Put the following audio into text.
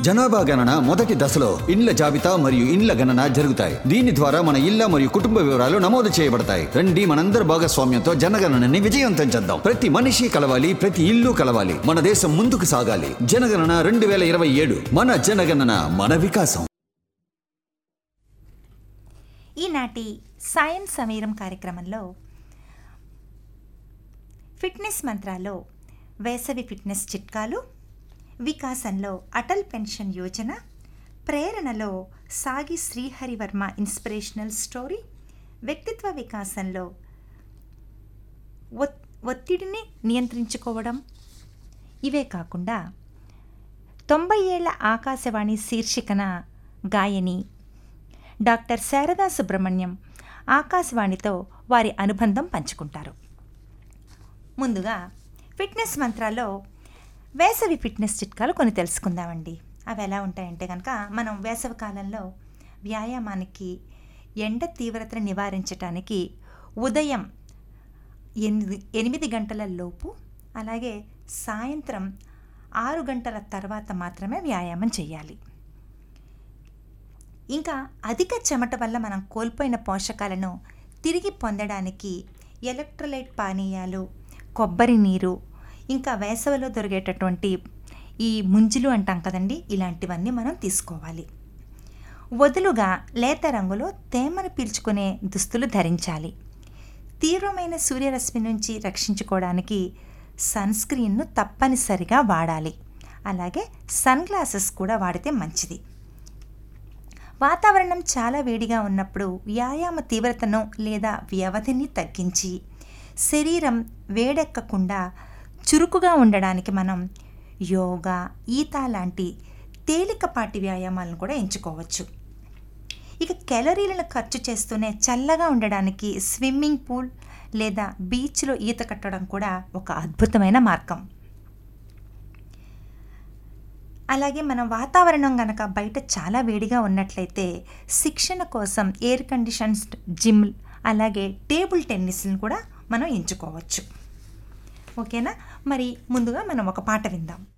జనాభా గణన మొదటి దశలో ఇండ్ల జాబితా మరియు ఇండ్ల గణన జరుగుతాయి దీని ద్వారా మన ఇళ్ల మరియు కుటుంబ వివరాలు నమోదు చేయబడతాయి రండి మనందరి భాగస్వామ్యంతో జనగణనని విజయవంతం చేద్దాం ప్రతి మనిషి కలవాలి ప్రతి ఇల్లు కలవాలి మన దేశం ముందుకు సాగాలి జనగణన రెండు వేల ఇరవై ఏడు మన జనగణన మన వికాసం ఈనాటి సాయం సమీరం కార్యక్రమంలో ఫిట్నెస్ మంత్రాల్లో వేసవి ఫిట్నెస్ చిట్కాలు వికాసంలో అటల్ పెన్షన్ యోజన ప్రేరణలో సాగి శ్రీహరివర్మ ఇన్స్పిరేషనల్ స్టోరీ వ్యక్తిత్వ వికాసంలో ఒత్ ఒత్తిడిని నియంత్రించుకోవడం ఇవే కాకుండా తొంభై ఏళ్ల ఆకాశవాణి శీర్షికన గాయని డాక్టర్ శారదా సుబ్రహ్మణ్యం ఆకాశవాణితో వారి అనుబంధం పంచుకుంటారు ముందుగా ఫిట్నెస్ మంత్రాల్లో వేసవి ఫిట్నెస్ చిట్కాలు కొన్ని తెలుసుకుందామండి అవి ఎలా ఉంటాయంటే కనుక మనం వేసవి కాలంలో వ్యాయామానికి ఎండ తీవ్రతను నివారించడానికి ఉదయం ఎనిమిది ఎనిమిది గంటల లోపు అలాగే సాయంత్రం ఆరు గంటల తర్వాత మాత్రమే వ్యాయామం చేయాలి ఇంకా అధిక చెమట వల్ల మనం కోల్పోయిన పోషకాలను తిరిగి పొందడానికి ఎలక్ట్రోలైట్ పానీయాలు కొబ్బరి నీరు ఇంకా వేసవిలో దొరికేటటువంటి ఈ ముంజులు అంటాం కదండి ఇలాంటివన్నీ మనం తీసుకోవాలి వదులుగా లేత రంగులో తేమను పీల్చుకునే దుస్తులు ధరించాలి తీవ్రమైన సూర్యరశ్మి నుంచి రక్షించుకోవడానికి సన్ స్క్రీన్ను తప్పనిసరిగా వాడాలి అలాగే సన్ గ్లాసెస్ కూడా వాడితే మంచిది వాతావరణం చాలా వేడిగా ఉన్నప్పుడు వ్యాయామ తీవ్రతను లేదా వ్యవధిని తగ్గించి శరీరం వేడెక్కకుండా చురుకుగా ఉండడానికి మనం యోగా ఈత లాంటి తేలికపాటి వ్యాయామాలను కూడా ఎంచుకోవచ్చు ఇక క్యాలరీలను ఖర్చు చేస్తూనే చల్లగా ఉండడానికి స్విమ్మింగ్ పూల్ లేదా బీచ్లో ఈత కట్టడం కూడా ఒక అద్భుతమైన మార్గం అలాగే మనం వాతావరణం కనుక బయట చాలా వేడిగా ఉన్నట్లయితే శిక్షణ కోసం ఎయిర్ కండిషన్స్ జిమ్ అలాగే టేబుల్ టెన్నిస్ని కూడా మనం ఎంచుకోవచ్చు ఓకేనా మరి ముందుగా మనం ఒక పాట విందాం